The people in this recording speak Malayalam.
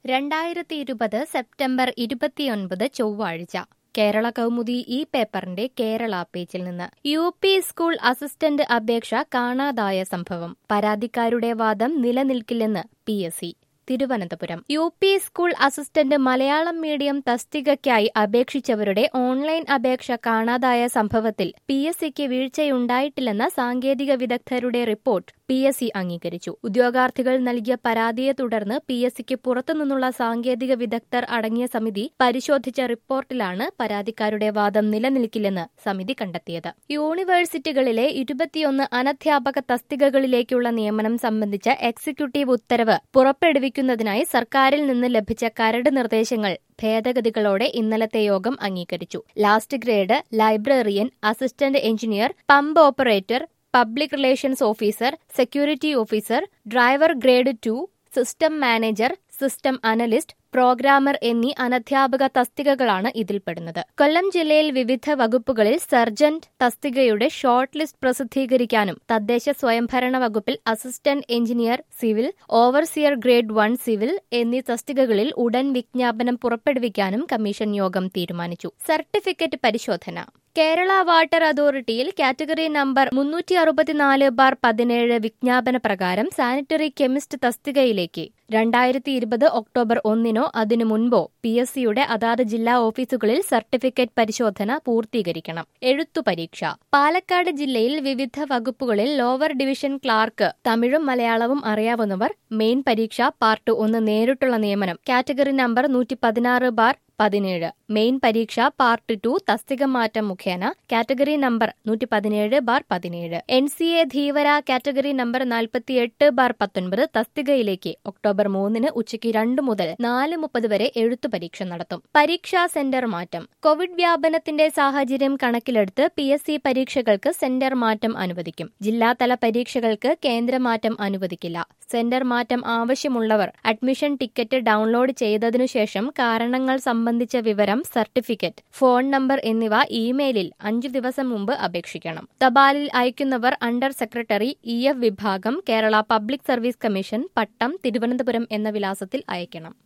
രണ്ടായിരത്തി ഇരുപത് സെപ്റ്റംബർ ഇരുപത്തിയൊൻപത് ചൊവ്വാഴ്ച കേരള കൗമുദി ഈ പേപ്പറിന്റെ കേരള പേജിൽ നിന്ന് യു പി സ്കൂൾ അസിസ്റ്റന്റ് അപേക്ഷ കാണാതായ സംഭവം പരാതിക്കാരുടെ വാദം നിലനിൽക്കില്ലെന്ന് P S C Thiruvananthapuram U P school assistant Malayalam medium തസ്തികയ്ക്കായി അപേക്ഷിച്ചവരുടെ ഓൺലൈൻ അപേക്ഷ കാണാതായ സംഭവത്തിൽ പി എസ് സിക്ക് വീഴ്ചയുണ്ടായിട്ടില്ലെന്ന സാങ്കേതിക വിദഗ്ധരുടെ റിപ്പോർട്ട് പി എസ് സി അംഗീകരിച്ചു ഉദ്യോഗാർത്ഥികൾ നൽകിയ പരാതിയെ തുടർന്ന് പി എസ് സിക്ക് പുറത്തുനിന്നുള്ള സാങ്കേതിക വിദഗ്ധർ അടങ്ങിയ സമിതി പരിശോധിച്ച റിപ്പോർട്ടിലാണ് പരാതിക്കാരുടെ വാദം നിലനിൽക്കില്ലെന്ന് സമിതി കണ്ടെത്തിയത് യൂണിവേഴ്സിറ്റികളിലെ ഇരുപത്തിയൊന്ന് അനധ്യാപക തസ്തികകളിലേക്കുള്ള നിയമനം സംബന്ധിച്ച എക്സിക്യൂട്ടീവ് ഉത്തരവ് പുറപ്പെടുവിക്കുന്നതിനായി സർക്കാരിൽ നിന്ന് ലഭിച്ച കരട് നിർദ്ദേശങ്ങൾ ഭേദഗതികളോടെ ഇന്നലത്തെ യോഗം അംഗീകരിച്ചു last grade librarian assistant engineer pump operator public relations officer security officer driver grade two system manager system analyst programmer എന്നീ അനധ്യാപക തസ്തികകളാണ് ഇതിൽപ്പെടുന്നത് കൊല്ലം ജില്ലയിൽ വിവിധ വകുപ്പുകളിൽ സർജന്റ് തസ്തികയുടെ ഷോർട്ട് ലിസ്റ്റ് പ്രസിദ്ധീകരിക്കാനും തദ്ദേശ സ്വയംഭരണ വകുപ്പിൽ assistant engineer civil overseer grade one civil എന്നീ തസ്തികകളിൽ ഉടൻ വിജ്ഞാപനം പുറപ്പെടുവിക്കാനും കമ്മീഷൻ യോഗം തീരുമാനിച്ചു സർട്ടിഫിക്കറ്റ് പരിശോധന കേരള വാട്ടർ അതോറിറ്റിയിൽ കാറ്റഗറി നമ്പർ മുന്നൂറ്റി അറുപത്തിനാല് ബാർ പതിനേഴ് വിജ്ഞാപന പ്രകാരം സാനിറ്ററി കെമിസ്റ്റ് തസ്തികയിലേക്ക് രണ്ടായിരത്തി ഇരുപത് ഒക്ടോബർ ഒന്നിനോ അതിനു മുൻപോ പി എസ് സിയുടെ അതാത് ജില്ലാ ഓഫീസുകളിൽ സർട്ടിഫിക്കറ്റ് പരിശോധന പൂർത്തീകരിക്കണം എഴുത്തു പരീക്ഷ പാലക്കാട് ജില്ലയിൽ വിവിധ വകുപ്പുകളിൽ ലോവർ ഡിവിഷൻ ക്ലാർക്ക് തമിഴും മലയാളവും അറിയാവുന്നവർ മെയിൻ പരീക്ഷ പാർട്ട് ഒന്ന് നേരിട്ടുള്ള നിയമനം കാറ്റഗറി നമ്പർ നൂറ്റി പതിനാറ് ബാർ പതിനേഴ് മെയിൻ പരീക്ഷ പാർട്ട് ടു തസ്തിക മാറ്റം മുഖേന കാറ്റഗറി നമ്പർ നൂറ്റി പതിനേഴ് ബാർ പതിനേഴ് എൻ സി എ ധീവര കാറ്റഗറി നമ്പർ നാൽപ്പത്തിയെട്ട് ബാർ പത്തൊൻപത് തസ്തികയിലേക്ക് ഒക്ടോബർ മൂന്നിന് ഉച്ചയ്ക്ക് രണ്ട് മുതൽ നാല് മുപ്പത് വരെ എഴുത്തു പരീക്ഷ നടത്തും പരീക്ഷാ സെന്റർ മാറ്റം കോവിഡ് വ്യാപനത്തിന്റെ സാഹചര്യം കണക്കിലെടുത്ത് പി എസ് സി പരീക്ഷകൾക്ക് സെന്റർ മാറ്റം അനുവദിക്കും ജില്ലാതല പരീക്ഷകൾക്ക് കേന്ദ്രമാറ്റം അനുവദിക്കില്ല സെന്റർ മാറ്റം ആവശ്യമുള്ളവർ അഡ്മിഷൻ ടിക്കറ്റ് ഡൌൺലോഡ് ചെയ്തതിനു ശേഷം കാരണങ്ങൾ സംബന്ധിച്ച വിവരം സർട്ടിഫിക്കറ്റ് ഫോൺ നമ്പർ എന്നിവ ഇമെയിലിൽ അഞ്ചു ദിവസം മുമ്പ് അപേക്ഷിക്കണം തപാലിൽ അയക്കുന്നവർ അണ്ടർ സെക്രട്ടറി ഇ എഫ് വിഭാഗം Kerala public service commission Pattom Thiruvananthapuram എന്ന വിലാസത്തിൽ അയക്കണം